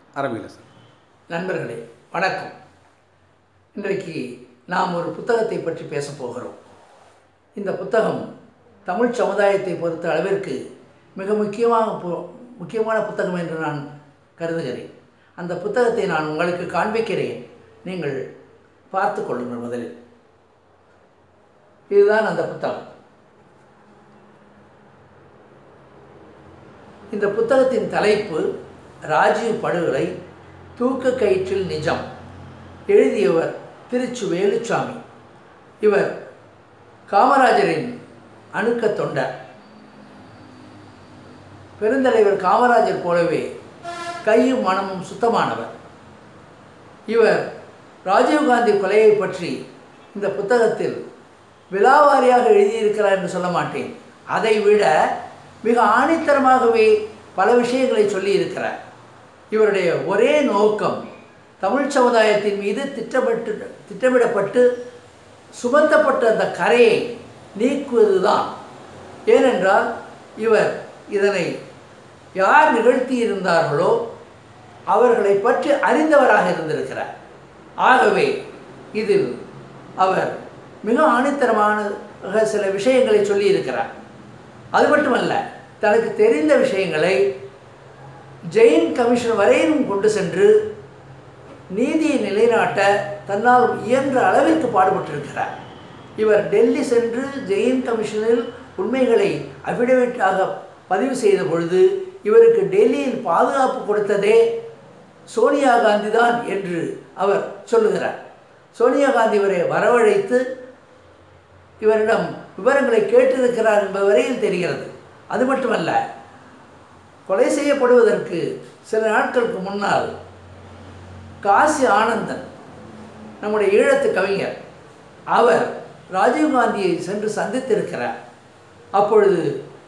ஆரம்பிக்கல சார் நண்பர்களே வணக்கம் இன்றைக்கு நாம் ஒரு புத்தகத்தை பற்றி பேசப் போகிறோம் இந்த புத்தகம் தமிழ் சமுதாயத்தை பொறுத்த அளவிற்கு மிக முக்கியமாக பு- முக்கியமான புத்தகம் என்று நான் கருதுகிறேன் அந்த புத்தகத்தை நான் உங்களுக்கு காண்பிக்கிறேன் நீங்கள் பார்த்து கொள்ளுங்கள் முதலில் இதுதான் அந்த புத்தகம் இந்த புத்தகத்தின் தலைப்பு ராஜீவ் படுகொலை தூக்க கயிற்றில் நிஜம் எழுதியவர் திருச்சு வேலுச்சாமி இவர் காமராஜரின் அணுக்க தொண்டர் பெருந்தலைவர் காமராஜர் போலவே கையும் மனமும் சுத்தமானவர் இவர் ராஜீவ்காந்தி கொலையை பற்றி இந்த புத்தகத்தில் விலாவாரியாக எழுதியிருக்கிறார் என்று சொல்ல மாட்டேன் அதை விட மிக ஆணித்தரமாகவே பல விஷயங்களை சொல்லியிருக்கிறார் இவருடைய ஒரே நோக்கம் தமிழ் சமுதாயத்தின் மீது திட்டமிட்டு திட்டமிடப்பட்டு சுமத்தப்பட்ட அந்த கரையை நீக்குவதுதான் ஏனென்றால் இவர் இதனை யார் நிகழ்த்தியிருந்தார்களோ அவர்களை பற்றி அறிந்தவராக இருந்திருக்கிறார் ஆகவே இதில் அவர் மிக ஆணித்தரமான சில விஷயங்களை சொல்லியிருக்கிறார் அது மட்டுமல்ல தனக்கு தெரிந்த விஷயங்களை ஜெயின் கமிஷன் வரையிலும் கொண்டு சென்று நீதியை நிலைநாட்ட தன்னால் இயன்ற அளவிற்கு பாடுபட்டிருக்கிறார் இவர் டெல்லி சென்று ஜெயின் கமிஷனில் உண்மைகளை அஃபிடவிட்டாக பதிவு செய்த பொழுது இவருக்கு டெல்லியில் பாதுகாப்பு கொடுத்ததே சோனியா காந்தி தான் என்று அவர் சொல்லுகிறார் சோனியா காந்தி இவரை வரவழைத்து இவரிடம் விவரங்களை கேட்டிருக்கிறார் என்பது வரையில் தெரிகிறது அது மட்டுமல்ல கொலை செய்யப்படுவதற்கு சில நாட்களுக்கு முன்னால் காசி ஆனந்தன் நம்முடைய ஈழத்து கவிஞர் அவர் ராஜீவ்காந்தியை சென்று சந்தித்திருக்கிறார் அப்பொழுது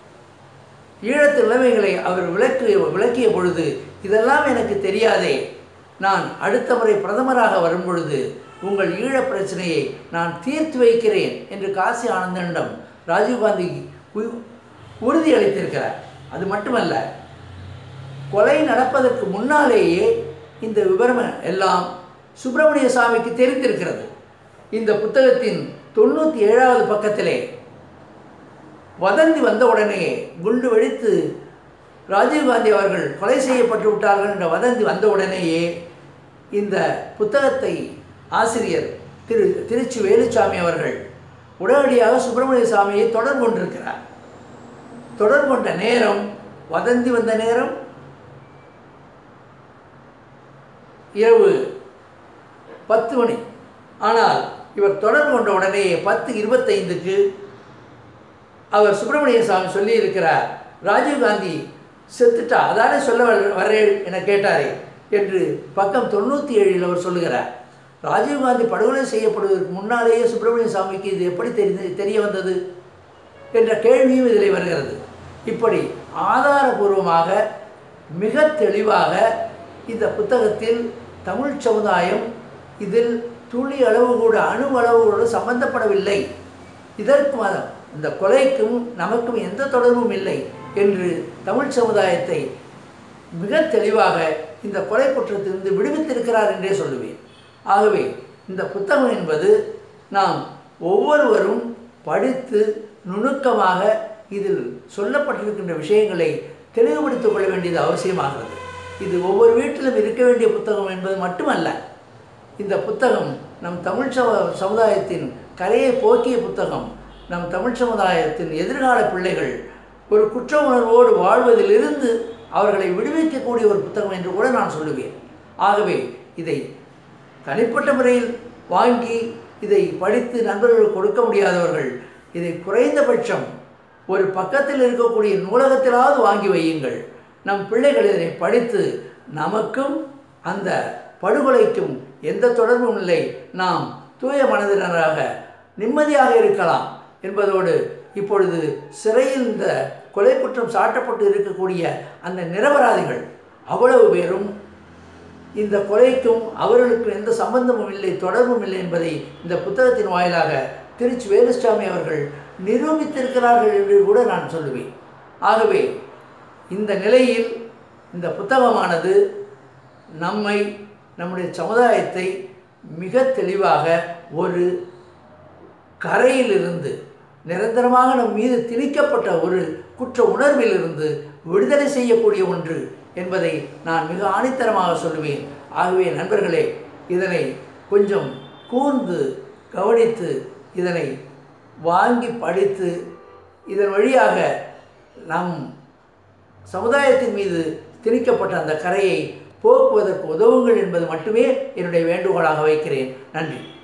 ஈழத்து நிலைமைகளை அவர் விளக்கிய விளக்கிய பொழுது இதெல்லாம் எனக்கு தெரியாதே நான் அடுத்த முறை பிரதமராக வரும் பொழுது உங்கள் ஈழப் பிரச்சனையை நான் தீர்த்து வைக்கிறேன் என்று காசி ஆனந்தனிடம் ராஜீவ்காந்தி உ- உறுதியளித்திருக்கிறார் அது மட்டுமல்ல கொலை நடப்பதற்கு முன்னாலேயே இந்த விவரம் எல்லாம் சுப்பிரமணிய சாமிக்கு தெரிந்திருக்கிறது இந்த புத்தகத்தின் தொண்ணூற்றி ஏழாவது பக்கத்திலே வதந்தி வந்த உடனே குண்டு வெடித்து ராஜீவ்காந்தி அவர்கள் கொலை செய்யப்பட்டு விட்டார்கள் என்ற வதந்தி வந்த உடனேயே இந்த புத்தகத்தை ஆசிரியர் திரு திருச்சி வேலுச்சாமி அவர்கள் உடனடியாக சுப்பிரமணிய சாமியை தொடர்பு கொண்டிருக்கிறார் தொடர்பு கொண்ட நேரம் வதந்தி வந்த நேரம் இரவு பத்து மணி ஆனால் இவர் தொடர்பு கொண்ட உடனே பத்து இருபத்தைந்துக்கு அவர் சுப்பிரமணிய சாமி சொல்லியிருக்கிறார் ராஜீவ்காந்தி செத்துட்டா அதானே சொல்ல வர- வர்றேன் என கேட்டாரே என்று பக்கம் தொண்ணூற்றி ஏழில் அவர் சொல்லுகிறார் ராஜீவ்காந்தி படுகொலை செய்யப்படுவதற்கு முன்னாலேயே சுப்பிரமணிய சாமிக்கு இது எப்படி தெரிந்து தெரிய வந்தது என்ற கேள்வியும் இதில் வருகிறது இப்படி ஆதாரபூர்வமாக மிக தெளிவாக இந்த புத்தகத்தில் தமிழ் சமுதாயம் இதில் துளி அளவு கூட அணு அளவு கூட சம்பந்தப்படவில்லை இதற்கு ம- இந்த கொலைக்கும் நமக்கும் எந்த தொடர்பும் இல்லை என்று தமிழ் சமுதாயத்தை மிக தெளிவாக இந்த கொலை குற்றத்திலிருந்து விடுவித்திருக்கிறார் என்றே சொல்லுவேன் ஆகவே இந்த புத்தகம் என்பது நாம் ஒவ்வொருவரும் படித்து நுணுக்கமாக இதில் சொல்லப்பட்டிருக்கின்ற விஷயங்களை தெளிவுபடுத்திக் கொள்ள வேண்டியது அவசியமாகிறது இது ஒவ்வொரு வீட்டிலும் இருக்க வேண்டிய புத்தகம் என்பது மட்டுமல்ல இந்த புத்தகம் நம் தமிழ் சம சமுதாயத்தின் கரையை போக்கிய புத்தகம் நம் தமிழ் சமுதாயத்தின் எதிர்கால பிள்ளைகள் ஒரு குற்ற உணர்வோடு வாழ்வதிலிருந்து அவர்களை விடுவிக்கக்கூடிய ஒரு புத்தகம் என்று கூட நான் சொல்லுவேன் ஆகவே இதை தனிப்பட்ட முறையில் வாங்கி இதை படித்து நண்பர்களுக்கு கொடுக்க முடியாதவர்கள் இதை குறைந்தபட்சம் ஒரு பக்கத்தில் இருக்கக்கூடிய நூலகத்திலாவது வாங்கி வையுங்கள் நம் பிள்ளைகள் இதனை படித்து நமக்கும் அந்த படுகொலைக்கும் எந்த தொடர்பும் இல்லை நாம் தூய மனதினராக நிம்மதியாக இருக்கலாம் என்பதோடு இப்பொழுது சிறையில் இந்த கொலை குற்றம் சாட்டப்பட்டு இருக்கக்கூடிய அந்த நிரபராதிகள் அவ்வளவு பேரும் இந்த கொலைக்கும் அவர்களுக்கும் எந்த சம்பந்தமும் இல்லை தொடர்பும் இல்லை என்பதை இந்த புத்தகத்தின் வாயிலாக திருச்சி வேலுசாமி அவர்கள் நிரூபித்திருக்கிறார்கள் என்று கூட நான் சொல்லுவேன் ஆகவே இந்த நிலையில் இந்த புத்தகமானது நம்மை நம்முடைய சமுதாயத்தை மிக தெளிவாக ஒரு கரையிலிருந்து நிரந்தரமாக நம் மீது திணிக்கப்பட்ட ஒரு குற்ற உணர்விலிருந்து விடுதலை செய்யக்கூடிய ஒன்று என்பதை நான் மிக ஆணித்தரமாக சொல்லுவேன் ஆகவே நண்பர்களே இதனை கொஞ்சம் கூர்ந்து கவனித்து இதனை வாங்கி படித்து இதன் வழியாக நம் சமுதாயத்தின் மீது திணிக்கப்பட்ட அந்த கரையை போக்குவதற்கு உதவுங்கள் என்பது மட்டுமே என்னுடைய வேண்டுகோளாக வைக்கிறேன் நன்றி